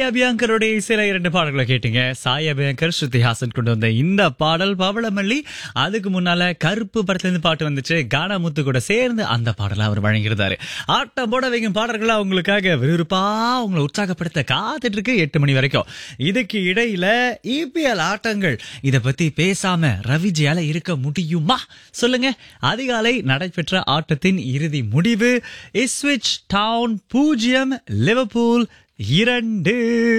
அபியங்கருடைய இசையில இரண்டு பாடல்களை கேட்டீங்க சாய் அபியங்கர் ஸ்ருதி ஹாசன் கொண்டு வந்த இந்த பாடல் பவளமல்லி அதுக்கு முன்னால கருப்பு படத்துல இருந்து பாட்டு வந்துச்சு கானாமுத்து கூட சேர்ந்து அந்த பாடலை அவர் வழங்கியிருந்தாரு ஆட்டம் போட வைக்கும் பாடல்களை அவங்களுக்காக விறுவிறுப்பா உங்களை உற்சாகப்படுத்த காத்துட்டு இருக்கு எட்டு மணி வரைக்கும் இதுக்கு இடையில இபிஎல் ஆட்டங்கள் இத பத்தி பேசாம ரவிஜியால இருக்க முடியுமா சொல்லுங்க அதிகாலை நடைபெற்ற ஆட்டத்தின் இறுதி முடிவு இஸ்விச் டவுன் பூஜ்ஜியம் லிவர்பூல் இரண்டு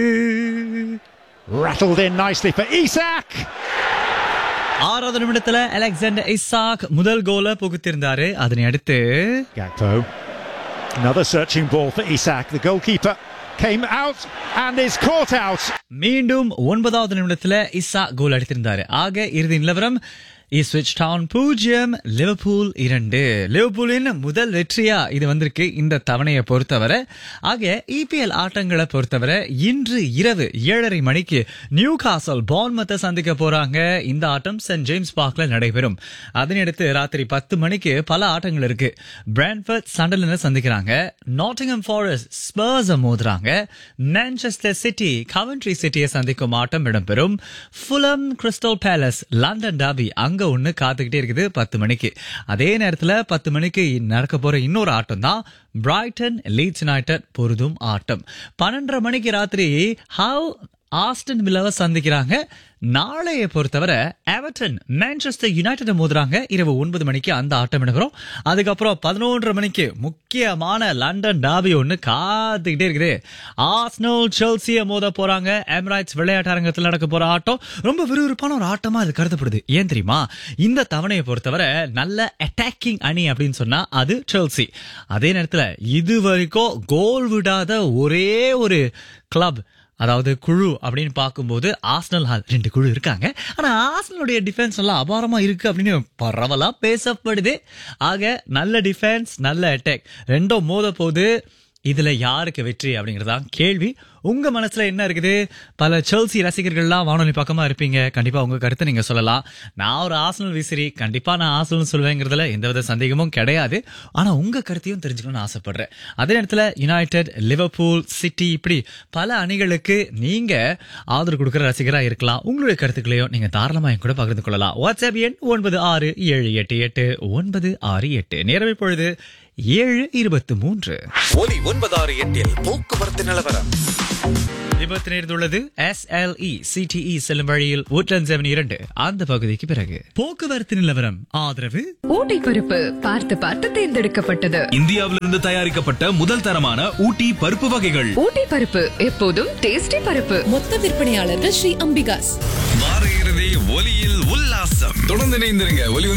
Rattled in nicely for Isak. ஆறாவது நிமிடத்துல அலெக்சாண்டர் இசாக் முதல் கோல புகுத்திருந்தாரு அதனை அடுத்து Gakpo. Another searching ball for Isak. The goalkeeper came out and is caught out. மீண்டும் ஒன்பதாவது நிமிடத்துல இசா கோல் அடித்திருந்தாரு ஆக இறுதி நிலவரம் இஸ்விச் டவுன் பூஜ்ஜியம் லிவர்பூல் இரண்டு லிவர்பூலின் முதல் வெற்றியா இது வந்திருக்கு இந்த தவணையை பொறுத்தவரை ஆக இபிஎல் ஆட்டங்களை பொறுத்தவரை இன்று இரவு ஏழரை மணிக்கு நியூ காசல் பான்மத்தை சந்திக்க போறாங்க இந்த ஆட்டம் சென்ட் ஜேம்ஸ் பார்க்ல நடைபெறும் அதனையடுத்து ராத்திரி பத்து மணிக்கு பல ஆட்டங்கள் இருக்கு பிரான்ஃபர்ட் சண்டலனை சந்திக்கிறாங்க நாட்டிங்ஹம் ஃபாரஸ்ட் ஸ்பர்ஸ் மோதுறாங்க மான்செஸ்டர் சிட்டி கவன்ட்ரி சிட்டியை சந்திக்கும் ஆட்டம் இடம்பெறும் Fulham Crystal Palace London derby அங்க ஒண்ணு காத்துக்கிட்டே இருக்குது பத்து மணிக்கு அதே நேரத்துல பத்து மணிக்கு நடக்க போற இன்னொரு ஆட்டம் தான் பிரைட்டன் லீட்ஸ் யுனைடெட் பொருதும் ஆட்டம் பன்னெண்டரை மணிக்கு ராத்திரி ஹவ் ஆஸ்டன் வில்லாவை சந்திக்கிறாங்க நாளைய பொறுத்தவரை எவர்டன் மான்செஸ்டர் யுனைடெட் மோதுறாங்க இரவு ஒன்பது மணிக்கு அந்த ஆட்டம் இடம்பெறும் அதுக்கப்புறம் பதினொன்றரை மணிக்கு முக்கியமான லண்டன் டாபி ஒன்று காத்துக்கிட்டே இருக்குது ஆஸ்னல் செல்சியை மோத போறாங்க எம்ராய்ட்ஸ் விளையாட்டு அரங்கத்தில் நடக்க போற ஆட்டம் ரொம்ப விறுவிறுப்பான ஒரு ஆட்டமா அது கருதப்படுது ஏன் தெரியுமா இந்த தவணையை பொறுத்தவரை நல்ல அட்டாக்கிங் அணி அப்படின்னு சொன்னா அது செல்சி அதே நேரத்தில் இது வரைக்கும் கோல் விடாத ஒரே ஒரு கிளப் அதாவது குழு அப்படின்னு பார்க்கும்போது ஆஸ்னல் ஹால் ரெண்டு குழு இருக்காங்க ஆனா ஆஸ்னலுடைய டிஃபென்ஸ் எல்லாம் அபாரமா இருக்கு அப்படின்னு பரவலா பேசப்படுது ஆக நல்ல டிஃபென்ஸ் நல்ல அட்டாக் ரெண்டும் மோத போது இதுல யாருக்கு வெற்றி அப்படிங்கறதான் கேள்வி உங்க மனசுல என்ன இருக்குது பல செல்சி ரசிகர்கள்லாம் வானொலி பக்கமா இருப்பீங்க கண்டிப்பா உங்க கருத்தை நீங்க சொல்லலாம் நான் ஒரு ஆசனல் விசிறி கண்டிப்பா நான் ஆசனல் சொல்வேங்கிறதுல எந்தவித சந்தேகமும் கிடையாது ஆனா உங்க கருத்தையும் தெரிஞ்சுக்கணும்னு ஆசைப்படுறேன் அதே நேரத்துல யுனைடெட் லிவர்பூல் சிட்டி இப்படி பல அணிகளுக்கு நீங்க ஆதரவு கொடுக்குற ரசிகரா இருக்கலாம் உங்களுடைய கருத்துக்களையும் நீங்க தாராளமா என் கூட பகிர்ந்து கொள்ளலாம் வாட்ஸ்அப் எண் ஒன்பது ஆறு ஏழு எட்டு எட்டு ஒன்பது ஆறு எட்டு நேரம் இப்பொழுது ஏழு இருபத்து மூன்று ஒலி ஒன்பதாறு எட்டில் போக்குவரத்து நிலவரம் விபத்து நேர்ந்துள்ளது எஸ் எல் இ சிடிஇ செல்லும் வழியில் ஊட்லன் செவன் இரண்டு அந்த பகுதிக்கு பிறகு போக்குவரத்து நிலவரம் ஆதரவு ஊட்டி பருப்பு பார்த்து பார்த்து தேர்ந்தெடுக்கப்பட்டது இந்தியாவிலிருந்து தயாரிக்கப்பட்ட முதல் தரமான ஊட்டி பருப்பு வகைகள் ஊட்டி பருப்பு எப்போதும் டேஸ்டி பருப்பு மொத்த விற்பனையாளர்கள் ஸ்ரீ அம்பிகாஸ் வார இறுதி ஒலியில் உல்லாசம் தொடர்ந்து இணைந்திருங்க ஒலி